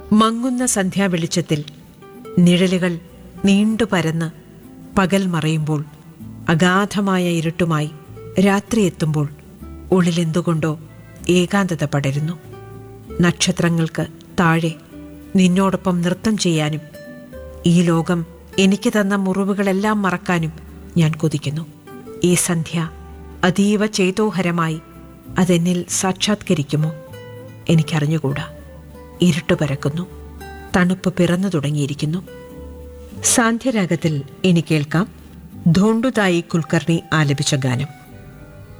മങ്ങുന്ന സന്ധ്യാവെളിച്ചത്തിൽ നിഴലുകൾ നീണ്ടു പരന്ന് പകൽ മറയുമ്പോൾ അഗാധമായ ഇരുട്ടുമായി രാത്രി എത്തുമ്പോൾ ഉള്ളിലെന്തുകൊണ്ടോ ഏകാന്തത പടരുന്നു നക്ഷത്രങ്ങൾക്ക് താഴെ നിന്നോടൊപ്പം നൃത്തം ചെയ്യാനും ഈ ലോകം എനിക്ക് തന്ന മുറിവുകളെല്ലാം മറക്കാനും ഞാൻ കൊതിക്കുന്നു ഈ സന്ധ്യ അതീവ ചേതോഹരമായി അതെന്നിൽ സാക്ഷാത്കരിക്കുമോ എനിക്കറിഞ്ഞുകൂടാ ഇരുട്ട് പരക്കുന്നു തണുപ്പ് പിറന്നു തുടങ്ങിയിരിക്കുന്നു സാന്ധ്യരാഗത്തിൽ ഇനി കേൾക്കാം ധോണ്ടുതായി കുൽക്കർണി ആലപിച്ച ഗാനം